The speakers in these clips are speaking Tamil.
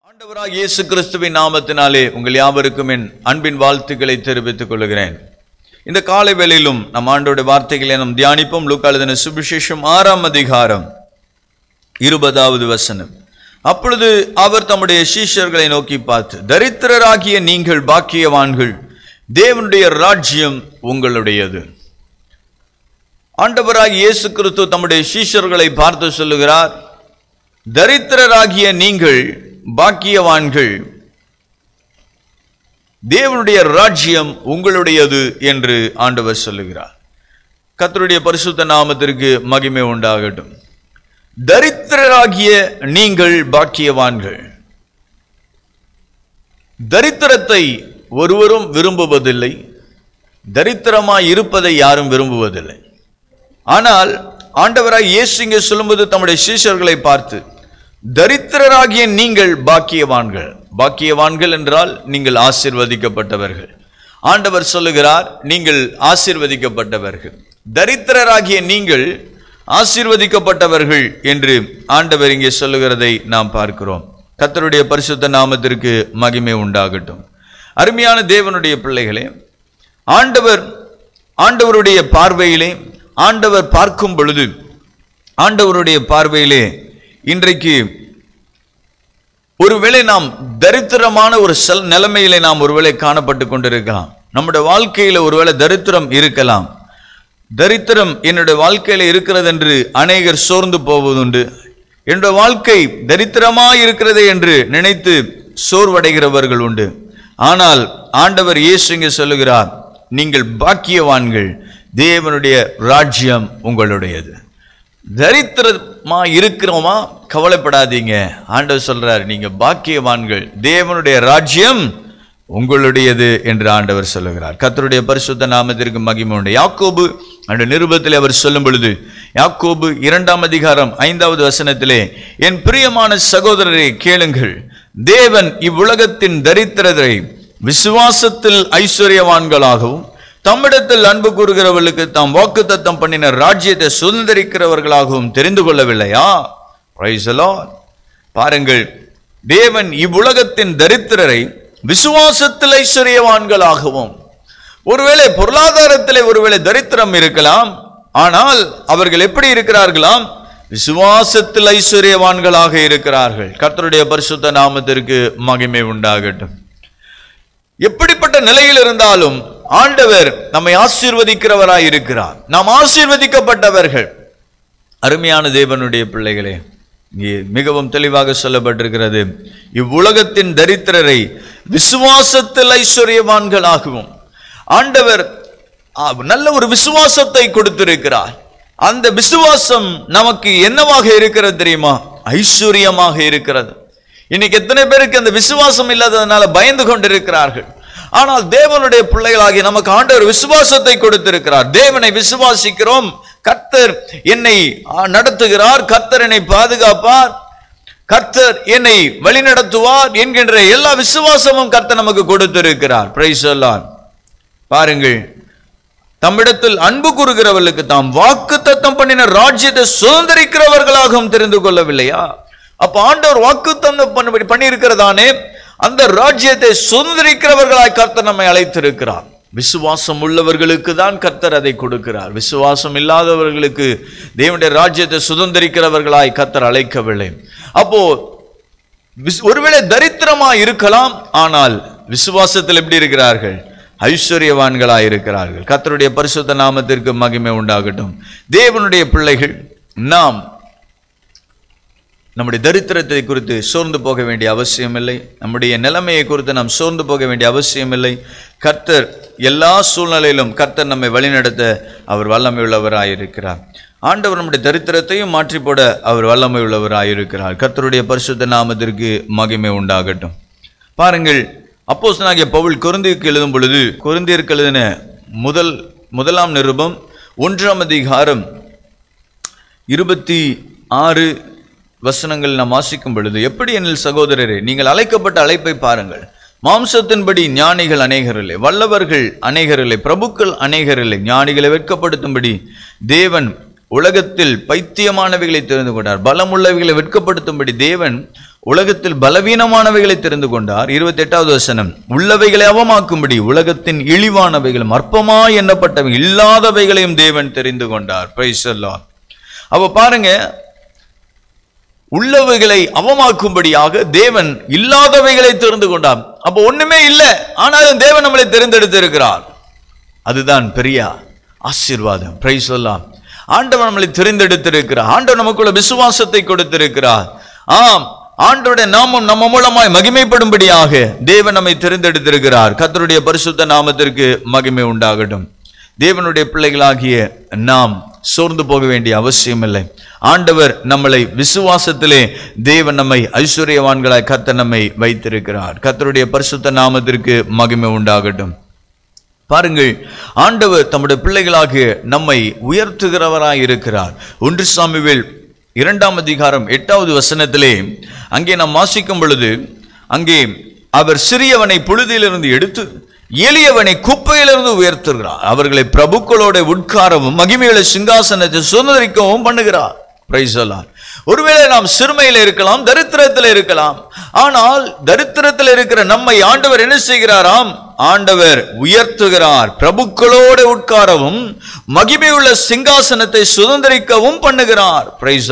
ஆண்டவராக இயேசு கிறிஸ்துவின் நாமத்தினாலே உங்கள் யாவருக்கும் என் அன்பின் வாழ்த்துக்களை தெரிவித்துக் கொள்கிறேன் இந்த காலை வேளையிலும் நம் ஆண்டோட வார்த்தைகளை நாம் தியானிப்போம் லூக்காளுதன சுவிசேஷம் ஆறாம் அதிகாரம் இருபதாவது வசனம் அப்பொழுது அவர் தம்முடைய சீஷர்களை நோக்கி பார்த்து தரித்திரராகிய நீங்கள் பாக்கியவான்கள் தேவனுடைய ராஜ்யம் உங்களுடையது ஆண்டவராகிய இயேசு கிறிஸ்து தம்முடைய சீஷர்களை பார்த்து சொல்லுகிறார் தரித்திரராகிய நீங்கள் பாக்கியவான்கள் தேவனுடைய ராஜ்யம் உங்களுடையது என்று ஆண்டவர் சொல்லுகிறார் கர்த்தருடைய பரிசுத்த நாமத்திற்கு மகிமை உண்டாகட்டும் தரித்திரராகிய நீங்கள் பாக்கியவான்கள் தரித்திரத்தை ஒருவரும் விரும்புவதில்லை தரித்திரமாய் இருப்பதை யாரும் விரும்புவதில்லை ஆனால் ஆண்டவராய் இயேசு இங்கே சொல்லும்போது தம்முடைய சீஷர்களை பார்த்து தரித்திரராகிய நீங்கள் பாக்கியவான்கள் பாக்கியவான்கள் என்றால் நீங்கள் ஆசிர்வதிக்கப்பட்டவர்கள் ஆண்டவர் சொல்லுகிறார் நீங்கள் ஆசிர்வதிக்கப்பட்டவர்கள் தரித்திரராகிய நீங்கள் ஆசீர்வதிக்கப்பட்டவர்கள் என்று ஆண்டவர் இங்கே சொல்லுகிறதை நாம் பார்க்கிறோம் கர்த்தருடைய பரிசுத்த நாமத்திற்கு மகிமை உண்டாகட்டும் அருமையான தேவனுடைய பிள்ளைகளே ஆண்டவர் ஆண்டவருடைய பார்வையிலே ஆண்டவர் பார்க்கும் பொழுது ஆண்டவருடைய பார்வையிலே இன்றைக்கு ஒருவேளை நாம் தரித்திரமான ஒரு செல் நிலைமையிலே நாம் ஒருவேளை காணப்பட்டு கொண்டிருக்கலாம் நம்முடைய வாழ்க்கையில ஒருவேளை தரித்திரம் இருக்கலாம் தரித்திரம் என்னுடைய வாழ்க்கையில இருக்கிறது என்று அநேகர் சோர்ந்து போவதுண்டு என்னுடைய வாழ்க்கை தரித்திரமாய் இருக்கிறது என்று நினைத்து சோர்வடைகிறவர்கள் உண்டு ஆனால் ஆண்டவர் இயேசு இங்கே சொல்லுகிறார் நீங்கள் பாக்கியவான்கள் தேவனுடைய ராஜ்யம் உங்களுடையது தரித்திரமா இருக்கிறோமா கவலைப்படாதீங்க ஆண்டவர் சொல்றார் நீங்க பாக்கியவான்கள் தேவனுடைய ராஜ்யம் உங்களுடையது என்று ஆண்டவர் சொல்லுகிறார் கர்த்தருடைய பரிசுத்த நாமத்திற்கு மகிமை உண்டு யாக்கோபு அந்த நிருபத்தில் அவர் சொல்லும் பொழுது யாக்கோபு இரண்டாம் அதிகாரம் ஐந்தாவது வசனத்திலே என் பிரியமான சகோதரரை கேளுங்கள் தேவன் இவ்வுலகத்தின் தரித்திரரை விசுவாசத்தில் ஐஸ்வர்யவான்களாகவும் தம்மிடத்தில் அன்பு கூறுகிறவர்களுக்கு தாம் வாக்குத்தத்தம் பண்ணின ராஜ்யத்தை சுதந்திரிக்கிறவர்களாகவும் தெரிந்து கொள்ளவில்லையா Praise the Lord. பாருங்கள் தேவன் இவ்வுலகத்தின் தரித்திரரை விசுவாசத்தில் ஐஸ்வர்யவான்களாகவும் ஒருவேளை பொருளாதாரத்திலே ஒருவேளை தரித்திரம் இருக்கலாம் ஆனால் அவர்கள் எப்படி இருக்கிறார்களாம் விசுவாசத்தில் ஐஸ்வர்யவான்களாக இருக்கிறார்கள் கர்த்தருடைய பரிசுத்த நாமத்திற்கு மகிமை உண்டாகட்டும் எப்படிப்பட்ட நிலையில் இருந்தாலும் ஆண்டவர் நம்மை ஆசீர்வதிக்கிறவராய் இருக்கிறார் நாம் ஆசீர்வதிக்கப்பட்டவர்கள் அருமையான தேவனுடைய பிள்ளைகளே இங்கே மிகவும் தெளிவாக சொல்லப்பட்டிருக்கிறது இவ்வுலகத்தின் தரித்திரரை விசுவாசத்தில் ஐஸ்வர்யவான்களாகவும் ஆண்டவர் ஆ, நல்ல ஒரு விசுவாசத்தை கொடுத்திருக்கிறார் அந்த விசுவாசம் நமக்கு என்னவாக இருக்கிறது தெரியுமா ஐஸ்வர்யமாக இருக்கிறது இன்னைக்கு எத்தனை பேருக்கு அந்த விசுவாசம் இல்லாததுனால பயந்து கொண்டிருக்கிறார்கள் ஆனால் தேவனுடைய பிள்ளைகளாகி நமக்கு ஆண்டவர் விசுவாசத்தை கொடுத்திருக்கிறார் தேவனை விசுவாசிக்கிறோம் கர்த்தர் என்னை ஆ, நடத்துகிறார் கர்த்தர் என்னை பாதுகாப்பார் கர்த்தர் என்னை வழிநடத்துவார் என்கின்ற எல்லா விசுவாசமும் கர்த்தர் நமக்கு கொடுத்திருக்கிறார் பிரைஸ் பாருங்கள் தம்மிடத்தில் அன்பு கூறுகிறவர்களுக்கு தாம் வாக்கு தத்தம் பண்ணின ராஜ்யத்தை சுதந்திரிக்கிறவர்களாகவும் தெரிந்து கொள்ளவில்லையா அப்ப ஆண்டவர் வாக்கு தந்தம் பண்ணி பண்ணியிருக்கிறதானே அந்த ராஜ்யத்தை சுதந்திரிக்கிறவர்களாய் கர்த்தர் நம்மை அழைத்திருக்கிறார் விசுவாசம் உள்ளவர்களுக்கு தான் கர்த்தர் அதை கொடுக்கிறார் விசுவாசம் இல்லாதவர்களுக்கு தேவனுடைய ராஜ்யத்தை சுதந்திரிக்கிறவர்களாய் கர்த்தர் அழைக்கவில்லை அப்போ விஸ்- ஒருவேளை தரித்திரமா இருக்கலாம் ஆனால் விசுவாசத்தில் எப்படி இருக்கிறார்கள் ஐஸ்வர்யவான்களாய் இருக்கிறார்கள் கர்த்தருடைய பரிசுத்த நாமத்திற்கு மகிமை உண்டாகட்டும் தேவனுடைய பிள்ளைகள் நாம் நம்முடைய தரித்திரத்தை குறித்து சோர்ந்து போக வேண்டிய அவசியமில்லை நம்முடைய நிலைமையை குறித்து நாம் சோர்ந்து போக வேண்டிய அவசியமில்லை கர்த்தர் எல்லா சூழ்நிலையிலும் கர்த்தர் நம்மை வழிநடத்த அவர் வல்லமை உள்ளவராயிருக்கிறார் ஆண்டவர் நம்முடைய தரித்திரத்தையும் மாற்றி போட அவர் வல்லமை உள்ளவராயிருக்கிறார் கர்த்தருடைய பரிசுத்த நாமத்திற்கு மகிமை உண்டாகட்டும் பாருங்கள் அப்போஸ்தலனாகிய பவுல் கொரிந்தியருக்கு எழுதும் பொழுது கொரிந்தியருக்கு எழுதின முதல் முதலாம் நிருபம் ஒன்றாம் அதிகாரம் இருபத்தி ஆறு வசனங்கள் நாம் வாசிக்கும் பொழுது எப்படி எனில் சகோதரரே நீங்கள் அழைக்கப்பட்ட அழைப்பை பாருங்கள் மாம்சத்தின்படி ஞானிகள் அநேகரில்லை வல்லவர்கள் அநேகரில்லை பிரபுக்கள் அநேகரில்லை ஞானிகளை வெட்கப்படுத்தும்படி தேவன் உலகத்தில் பைத்தியமானவைகளை தெரிந்து கொண்டார் பலமுள்ளவைகளை வெட்கப்படுத்தும்படி தேவன் உலகத்தில் பலவீனமானவைகளை தெரிந்து கொண்டார் இருபத்தி எட்டாவது வசனம் உள்ளவைகளை அவமாக்கும்படி உலகத்தின் இழிவானவைகளும் அற்பமாய் எண்ணப்பட்டவை இல்லாதவைகளையும் தேவன் தெரிந்து கொண்டார் பிரைஸ் அப்ப பாருங்க உள்ளவைகளை அவமாக்கும்படியாக தேவன் இல்லாதவைகளை தெரிந்து கொண்டார் அப்ப ஒண்ணுமே இல்லை ஆனாலும் தேவன் நம்மளை தெரிந்தெடுத்து இருக்கிறார் அதுதான் பெரிய ஆசீர்வாதம் பிரைஸ் சொல்லலாம் ஆண்டவர் நம்மளை தெரிந்தெடுத்திருக்கிறார் ஆண்டவர் நமக்குள்ள விசுவாசத்தை கொடுத்திருக்கிறார் ஆம் ஆண்டவருடைய நாமம் நம்ம மூலமாய் மகிமைப்படும்படியாக தேவன் நம்மை தெரிந்தெடுத்திருக்கிறார் கர்த்தருடைய பரிசுத்த நாமத்திற்கு மகிமை உண்டாகட்டும் தேவனுடைய பிள்ளைகளாகிய நாம் சோர்ந்து போக வேண்டிய அவசியம் இல்லை ஆண்டவர் நம்மளை விசுவாசத்திலே தேவன் நம்மை ஐஸ்வர்யவான்களாய் கர்த்தர் நம்மை வைத்திருக்கிறார் கர்த்தருடைய பரிசுத்த நாமத்திற்கு மகிமை உண்டாகட்டும் பாருங்கள் ஆண்டவர் தம்முடைய பிள்ளைகளாகிய நம்மை உயர்த்துகிறவராய் இருக்கிறார் ஒன்று சாமுவேல் இரண்டாம் அதிகாரம் எட்டாவது வசனத்திலே அங்கே நாம் வாசிக்கும் பொழுது அங்கே அவர் சிறியவனை புழுதியிலிருந்து எடுத்து எளியவனை குப்பையிலிருந்து உயர்த்துகிறார் அவர்களை பிரபுக்களோட உட்காரவும் மகிமையுள்ள சிங்காசனத்தை சுதந்திரிக்கவும் பண்ணுகிறார் பிரைஸ் ஒருவேளை நாம் சிறுமையில் இருக்கலாம் தரித்திரத்தில் இருக்கலாம் ஆனால் தரித்திரத்தில் இருக்கிற நம்மை ஆண்டவர் என்ன செய்கிறாராம் ஆண்டவர் உயர்த்துகிறார் பிரபுக்களோடு உட்காரவும் மகிமையுள்ள சிங்காசனத்தை சுதந்திரிக்கவும் பண்ணுகிறார் பிரைஸ்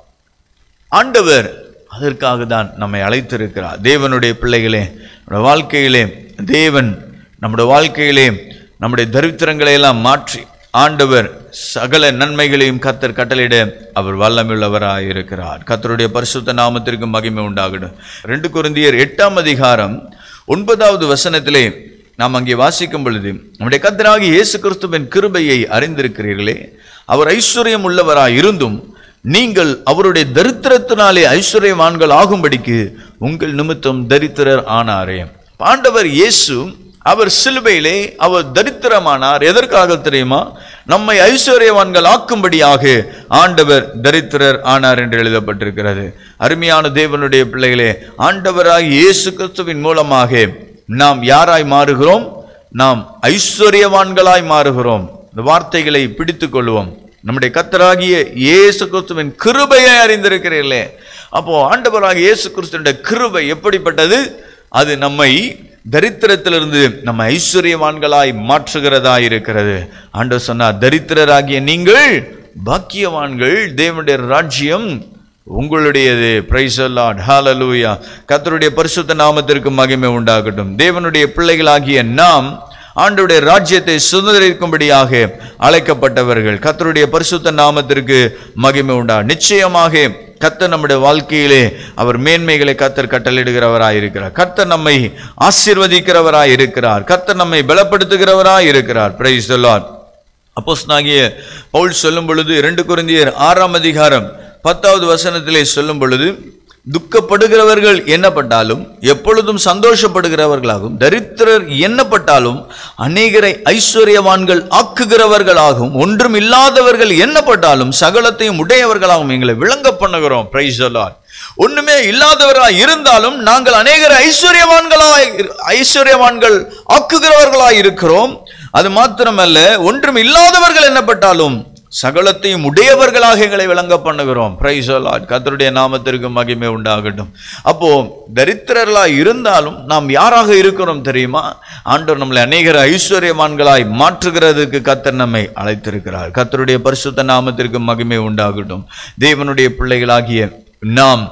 ஆண்டவர் அதற்காக தான் நம்மை அழைத்திருக்கிறார் தேவனுடைய பிள்ளைகளே நம்முடைய வாழ்க்கையிலே தேவன் நம்முடைய வாழ்க்கையிலே நம்முடைய தரித்திரங்களை எல்லாம் மாற்றி ஆண்டவர் சகல நன்மைகளையும் கத்தர் கட்டளையிட அவர் வல்லமையுள்ளவராய் இருக்கிறார் கத்தருடைய பரிசுத்த நாமத்திற்கு மகிமை உண்டாகட்டும் ரெண்டு குருந்தியர் எட்டாம் அதிகாரம் ஒன்பதாவது வசனத்திலே நாம் அங்கே வாசிக்கும் பொழுது நம்முடைய கத்தராகி இயேசு கிறிஸ்துவின் கிருபையை அறிந்திருக்கிறீர்களே அவர் ஐஸ்வர்யம் உள்ளவராய் இருந்தும் நீங்கள் அவருடைய தரித்திரத்தினாலே ஐஸ்வர்யவான்கள் ஆகும்படிக்கு உங்கள் நிமித்தம் தரித்திரர் ஆனாரே ஆண்டவர் இயேசு அவர் சிலுவையிலே அவர் தரித்திரமானார் எதற்காக தெரியுமா நம்மை ஐஸ்வர்யவான்கள் ஆக்கும்படியாக ஆண்டவர் தரித்திரர் ஆனார் என்று எழுதப்பட்டிருக்கிறது அருமையான தேவனுடைய பிள்ளைகளே ஆண்டவராய் இயேசு கிறிஸ்துவின் மூலமாக நாம் யாராய் மாறுகிறோம் நாம் ஐஸ்வர்யவான்களாய் மாறுகிறோம் இந்த வார்த்தைகளை பிடித்துக் கொள்வோம் நம்முடைய கத்தராகிய இயேசு கிறிஸ்துவின் கிருபையை அறிந்திருக்கிறீர்களே அப்போ ஆண்டவராகிய இயேசு கிறிஸ்துவின் கிருபை எப்படிப்பட்டது அது நம்மை தரித்திரத்திலிருந்து நம்ம ஐஸ்வர்யவான்களாய் மாற்றுகிறதா இருக்கிறது ஆண்டவர் சொன்னார் தரித்திரராகிய நீங்கள் பாக்கியவான்கள் தேவனுடைய ராஜ்யம் உங்களுடையது பிரைஸ் லார்ட் ஹalleluya கர்த்தருடைய பரிசுத்த நாமத்திற்கு மகிமை உண்டாகட்டும் தேவனுடைய பிள்ளைகளாகிய நாம் ஆண்டுடைய ராஜ்யத்தை சுதந்திரிக்கும்படியாக அழைக்கப்பட்டவர்கள் கர்த்தருடைய பரிசுத்த நாமத்திற்கு மகிமை உண்டா நிச்சயமாக கர்த்தர் நம்முடைய வாழ்க்கையிலே அவர் மேன்மைகளை கர்த்தர் கட்டளிடுகிறவராய் இருக்கிறார் கர்த்தர் நம்மை ஆசீர்வதிக்கிறவராய் இருக்கிறார் கர்த்தர் நம்மை பலப்படுத்துகிறவராய் இருக்கிறார் பிரைஸ் லார்ட் அப்போஸ்தலனாகிய பவுல் சொல்லும் பொழுது இரண்டு குருந்தியர் ஆறாம் அதிகாரம் பத்தாவது வசனத்திலே சொல்லும் பொழுது துக்கப்படுகிறவர்கள் எண்ணப்பட்டாலும் எப்பொழுதும் சந்தோஷப்படுகிறவர்களாகும் தரித்திரர் எண்ணப்பட்டாலும் அநேகரை ஐஸ்வர்யவான்கள் ஆக்குகிறவர்களாகவும் ஒன்றும் இல்லாதவர்கள் எண்ணப்பட்டாலும் சகலத்தையும் உடையவர்களாகவும் எங்களை விளங்க பண்ணுகிறோம் பிரைஸ் ஒண்ணுமே இல்லாதவராய் இருந்தாலும் நாங்கள் அநேகர் ஐஸ்வர்யவான்களாய் ஐஸ்வர்யவான்கள் ஆக்குகிறவர்களாய் இருக்கிறோம் அது மாத்திரமல்ல ஒன்றும் இல்லாதவர்கள் என்னப்பட்டாலும் சகலத்தையும் உடையவர்களாக எங்களை விளங்க பண்ணுகிறோம் பிரைஸ் கர்த்தருடைய நாமத்திற்கு மகிமை உண்டாகட்டும் அப்போ தரித்திரர்களாய் இருந்தாலும் நாம் யாராக இருக்கிறோம் தெரியுமா ஆண்டவர் நம்மளை அநேகர் ஐஸ்வர்யவான்களாய் மாற்றுகிறதுக்கு கர்த்தர் நம்மை அழைத்திருக்கிறார் கர்த்தருடைய பரிசுத்த நாமத்திற்கு மகிமை உண்டாகட்டும் தேவனுடைய பிள்ளைகளாகிய நாம்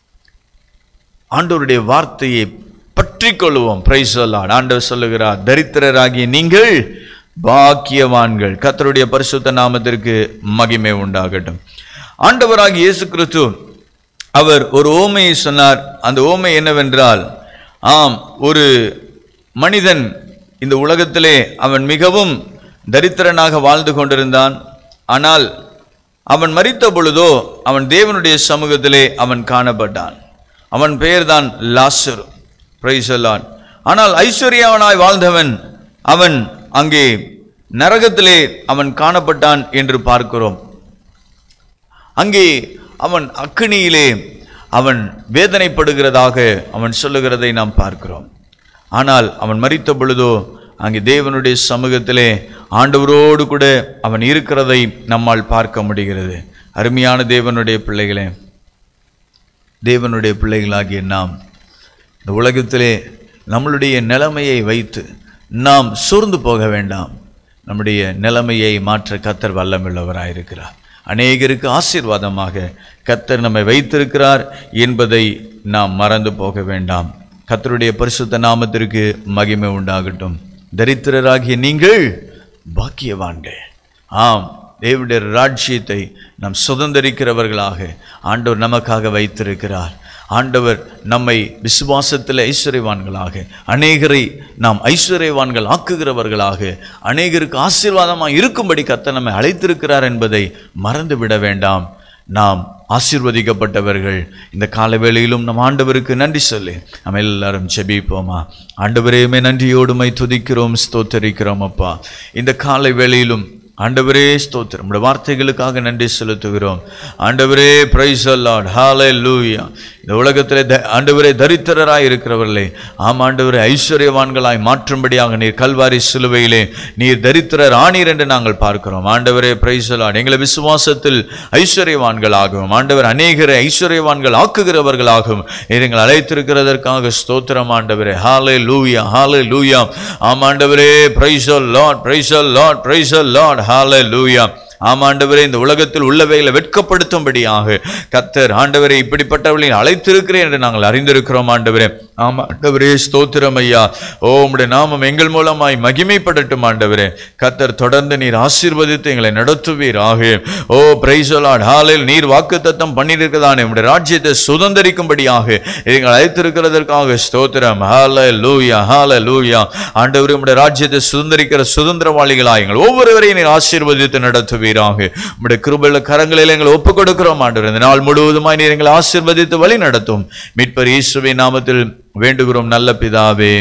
ஆண்டவருடைய வார்த்தையை பற்றி கொள்வோம் பிரைஸ் ஆண்டவர் சொல்லுகிறார் தரித்திரராகிய நீங்கள் பாக்கியவான்கள் கர்த்தருடைய பரிசுத்த நாமத்திற்கு மகிமை உண்டாகட்டும் ஆண்டவராகிய இயேசு கிறிஸ்து அவர் ஒரு ஓமையை சொன்னார் அந்த ஓமை என்னவென்றால் ஆம் ஒரு மனிதன் இந்த உலகத்திலே அவன் மிகவும் தரித்திரனாக வாழ்ந்து கொண்டிருந்தான் ஆனால் அவன் மரித்த பொழுதோ அவன் தேவனுடைய சமூகத்திலே அவன் காணப்பட்டான் அவன் பெயர்தான் லாசர் பிரைசலான் ஆனால் ஐஸ்வர்யவனாய் வாழ்ந்தவன் அவன் அங்கே நரகத்திலே அவன் காணப்பட்டான் என்று பார்க்கிறோம் அங்கே அவன் அக்கினியிலே அவன் வேதனைப்படுகிறதாக அவன் சொல்லுகிறதை நாம் பார்க்கிறோம் ஆனால் அவன் மரித்த பொழுதோ அங்கே தேவனுடைய சமூகத்திலே ஆண்டவரோடு கூட அவன் இருக்கிறதை நம்மால் பார்க்க முடிகிறது அருமையான தேவனுடைய பிள்ளைகளே தேவனுடைய பிள்ளைகளாகிய நாம் இந்த உலகத்திலே நம்மளுடைய நிலைமையை வைத்து நாம் சோர்ந்து போக வேண்டாம் நம்முடைய நிலைமையை மாற்ற கத்தர் வல்லமுள்ளவராயிருக்கிறார் அநேகருக்கு ஆசீர்வாதமாக கத்தர் நம்மை வைத்திருக்கிறார் என்பதை நாம் மறந்து போக வேண்டாம் கத்தருடைய பரிசுத்த நாமத்திற்கு மகிமை உண்டாகட்டும் தரித்திரராகிய நீங்கள் பாக்கியவான்கள் ஆம் தேவனுடைய ராஜ்யத்தை நாம் சுதந்திரிக்கிறவர்களாக ஆண்டவர் நமக்காக வைத்திருக்கிறார் ஆண்டவர் நம்மை விசுவாசத்தில் ஐஸ்வர்யவான்களாக அநேகரை நாம் ஐஸ்வர்யவான்கள் ஆக்குகிறவர்களாக அநேகருக்கு ஆசீர்வாதமாக இருக்கும்படி கத்த நம்மை அழைத்திருக்கிறார் என்பதை மறந்து விட வேண்டாம் நாம் ஆசீர்வதிக்கப்பட்டவர்கள் இந்த கால வேளையிலும் நம் ஆண்டவருக்கு நன்றி சொல்லி நம்ம எல்லாரும் செபிப்போமா ஆண்டவரையுமே நன்றியோடுமை துதிக்கிறோம் ஸ்தோத்தரிக்கிறோம் அப்பா இந்த காலை வேளையிலும் ஆண்டவரே ஸ்தோத்திரம் உடைய வார்த்தைகளுக்காக நன்றி செலுத்துகிறோம் ஆண்டவரே பிரைஸ் அல்லாட் ஹாலே லூயா இந்த உலகத்திலே த ஆண்டவரே தரித்திரராய் இருக்கிறவர்களே ஆம் ஆண்டவரே ஐஸ்வர்யவான்களாய் மாற்றும்படியாக நீர் கல்வாரி சிலுவையிலே நீர் தரித்திரர் ஆணீர் என்று நாங்கள் பார்க்கிறோம் ஆண்டவரே பிரைஸ் அல்லாட் எங்களை விசுவாசத்தில் ஐஸ்வர்யவான்களாகவும் ஆண்டவர் அநேகரை ஐஸ்வர்யவான்கள் ஆக்குகிறவர்களாகவும் நீர் எங்களை அழைத்திருக்கிறதற்காக ஸ்தோத்திரம் ஆண்டவரே ஹாலே லூயா ஹாலே லூயா ஆம் ஆண்டவரே praise lord praise lord praise lord hallelujah ஆம் ஆண்டவரே இந்த உலகத்தில் உள்ளவைகளை வெட்கப்படுத்தும்படியாக கத்தர் ஆண்டவரை இப்படிப்பட்டவர்களை அழைத்திருக்கிறேன் என்று நாங்கள் அறிந்திருக்கிறோம் ஆண்டவரே ஆம் ஆண்டவரே ஸ்தோத்திரம் ஐயா ஓ உம்முடைய நாமம் எங்கள் மூலமாய் மகிமைப்படட்டும் ஆண்டவரே கத்தர் தொடர்ந்து நீர் ஆசீர்வதித்து எங்களை நடத்துவீராக ஓ பிரைசலாட் ஹாலில் நீர் வாக்குத்தத்தம் பண்ணியிருக்கிறதானே உம்முடைய ராஜ்யத்தை சுதந்திரிக்கும்படியாக எங்களை அழைத்திருக்கிறதற்காக ஸ்தோத்திரம் ஹால லூயா ஹால லூயா ஆண்டவரே உம்முடைய ராஜ்யத்தை சுதந்திரிக்கிற சுதந்திரவாளிகளாக எங்கள் ஒவ்வொருவரையும் நீர் ஆசீர்வதித்து நடத்துவீராக உம்முடைய கிருபையுள்ள கரங்களில் எங்களை ஒப்புக் கொடுக்கிறோம் ஆண்டவர் இந்த நாள் முழுவதுமாய் நீர் எங்களை ஆசீர்வதித்து வழி நடத்தும் மீட்பர் இயேசுவின் நாமத்தில் வேண்டுகிறோம் நல்ல பிதாவே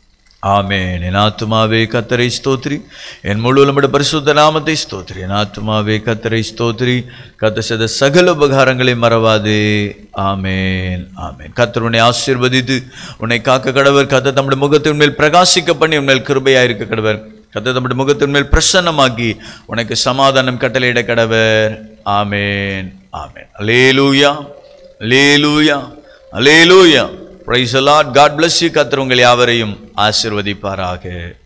ஆமென் என் ஆத்துமாவே கத்தரை ஸ்தோத்ரி என் முழு நம்முடைய பரிசுத்த நாமத்தை ஸ்தோத்ரி என் ஆத்துமாவே கத்தரை ஸ்தோத்ரி கத்த செய்த சகல உபகாரங்களை மறவாதே ஆமேன் ஆமேன் கத்தர் உன்னை ஆசீர்வதித்து உன்னை காக்க கடவர் கத்த தம்முடைய முகத்தின் மேல் பிரகாசிக்க பண்ணி உன் மேல் கிருபையா இருக்க கடவர் கத்த தம்முடைய முகத்தின் மேல் பிரசன்னமாக்கி உனக்கு சமாதானம் கட்டளையிட கடவர் ஆமேன் ஆமேன் அலேலூயா அலேலூயா அலேலூயா பிரைஸ் அலாட் காட் bless you கத்தர் உங்கள் யாவரையும் ஆசீர்வதிப்பாராக